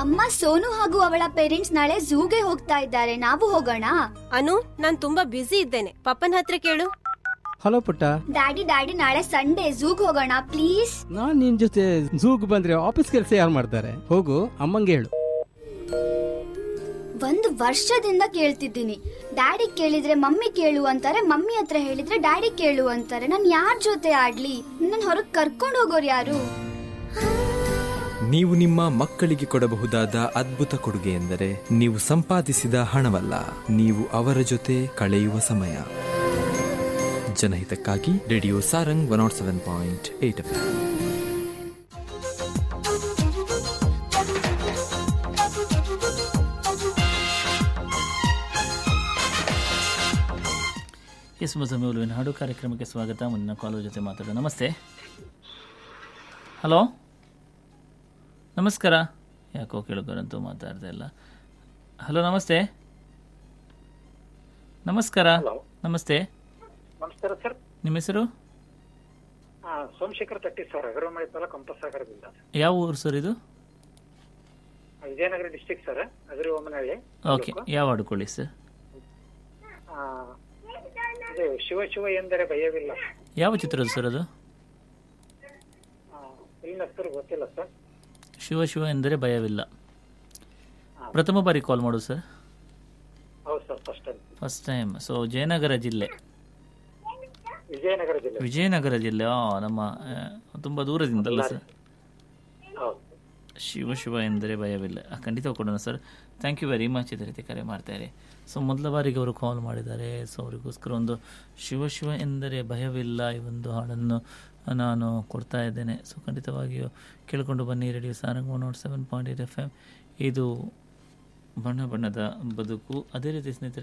ಅಮ್ಮ ಸೋನು ಹಾಗೂ ಅವಳ ಪೇರೆಂಟ್ಸ್ ನಾಳೆ ಝೂಗೆ ಹೋಗ್ತಾ ಇದ್ದಾರೆ ನಾವು ಹೋಗೋಣ ಅನು ನಾನ್ ತುಂಬಾ ಬ್ಯುಸಿ ಇದ್ದೇನೆ ಪಪ್ಪನ ಹತ್ರ ಕೇಳು ಹಲೋ ಪುಟ್ಟ ಡ್ಯಾಡಿ ಡ್ಯಾಡಿ ನಾಳೆ ಸಂಡೇ ಝೂಗ್ ಹೋಗೋಣ ಪ್ಲೀಸ್ ನಾನ್ ನಿನ್ ಜೊತೆ ಝೂಗ್ ಬಂದ್ರೆ ಆಫೀಸ್ ಕೆಲಸ ಯಾರು ಮಾಡ್ತಾರೆ ಹೋಗು ಅಮ್ಮಂಗೆ ಹೇಳು ಒಂದು ವರ್ಷದಿಂದ ಕೇಳ್ತಿದ್ದೀನಿ ಡ್ಯಾಡಿ ಕೇಳಿದ್ರೆ ಮಮ್ಮಿ ಕೇಳು ಅಂತಾರೆ ಮಮ್ಮಿ ಹತ್ರ ಹೇಳಿದ್ರೆ ಡ್ಯಾಡಿ ಕೇಳು ಅಂತಾರೆ ನಾನು ಯಾರ ಜೊತೆ ಆಡ್ಲಿ ನನ್ನ ಹೊರಗ್ ಕರ್ಕೊಂಡು ಹೋಗೋರು ಯಾರು ನೀವು ನಿಮ್ಮ ಮಕ್ಕಳಿಗೆ ಕೊಡಬಹುದಾದ ಅದ್ಭುತ ಕೊಡುಗೆ ಎಂದರೆ ನೀವು ಸಂಪಾದಿಸಿದ ಹಣವಲ್ಲ ನೀವು ಅವರ ಜೊತೆ ಕಳೆಯುವ ಸಮಯ ಜನಹಿತಕ್ಕಾಗಿ radio Sarang one nought seven point eight F S ಮುಸಮಿಳುವಿನ ಹಾಡು ಕಾರ್ಯಕ್ರಮಕ್ಕೆ ಸ್ವಾಗತ ಮುಂದಿನ ಕಾಲರ್ ಜೊತೆ ಮಾತಾಡೋಣ ನಮಸ್ತೆ ಹಲೋ ನಮಸ್ಕಾರ ಯಾಕೋ ಕೇಳೋಕರಂತೂ ಮಾತಾಡ್ತಾ ಇಲ್ಲ ಹಲೋ ನಮಸ್ತೆ ನಮಸ್ಕಾರ ನಮಸ್ತೆ ನಮಸ್ಕಾರ ಸರ್ ನಿಮ್ಮ ಹೆಸರು ಆ, ಸೋಮಶೇಖರ್ ತಟ್ಟಿ ಸರ್ ಅಗರಮಳಿ ತಾಲೂಕು ಕಂಪಸಾಗರದಿಂದ ಯಾವ ಊರು ಸರ್ ಇದು Vijayanagara district sir Agari Ommanahalli okay ಯಾವ ಹಾಡು ಕೊಡಿ ಸರ್ ಆ, ಇದು ಶಿವ ಶಿವ ಎಂದರೆ ಭಯವಿಲ್ಲ ಯಾವ ಚಿತ್ರದ ಸರ್ ಅದು ಆ, ಫಿಲ್ಮ್ ಹೆಸರು ಗೊತ್ತಿಲ್ಲ ಸರ್ ಶಿವ ಶಿವ ಎಂದರೆ ಭಯವಿಲ್ಲ ಪ್ರಥಮ ಬಾರಿ ಕಾಲ್ ಮಾಡೋದು ಸರ್ ಹೌದು sir first time first time so Jayanagara ಜಿಲ್ಲೆ ವಿಜಯನಗರ ಜಿಲ್ಲೆ ವಿಜಯನಗರ ಜಿಲ್ಲೆ ಆ, ನಮ್ಮ ಆ, ತುಂಬ ದೂರದಿಂದಲ್ಲ ಸರ್ ಹೌದು ಶಿವ ಶಿವ ಎಂದರೆ ಭಯವಿಲ್ಲ ಆ, ಖಂಡಿತ ಕೊಡೋಣ sir thank you very much ಇದೇ ರೀತಿ ಕರೆ ಮಾಡ್ತಾರೆ ಸೊ ಮೊದಲ ಬಾರಿಗೆ ಅವರು ಕಾಲ್ ಮಾಡಿದ್ದಾರೆ ಸೊ ಅವರಿಗೋಸ್ಕರ ಒಂದು ಶಿವ ಶಿವ ಎಂದರೆ ಭಯವಿಲ್ಲ ಈ ಒಂದು ಹಾಡನ್ನು ನಾನು ಕೊಡ್ತಾ ಇದ್ದೇನೆ ಸೊ ಖಂಡಿತವಾಗಿಯೂ ಕೇಳಿಕೊಂಡು ಬನ್ನಿ radio Sarang one nought seven point eight F M ಇದು ಬಣ್ಣ ಬಣ್ಣದ ಬದುಕು ಅದೇ ರೀತಿ ಸ್ನೇಹಿತರೆ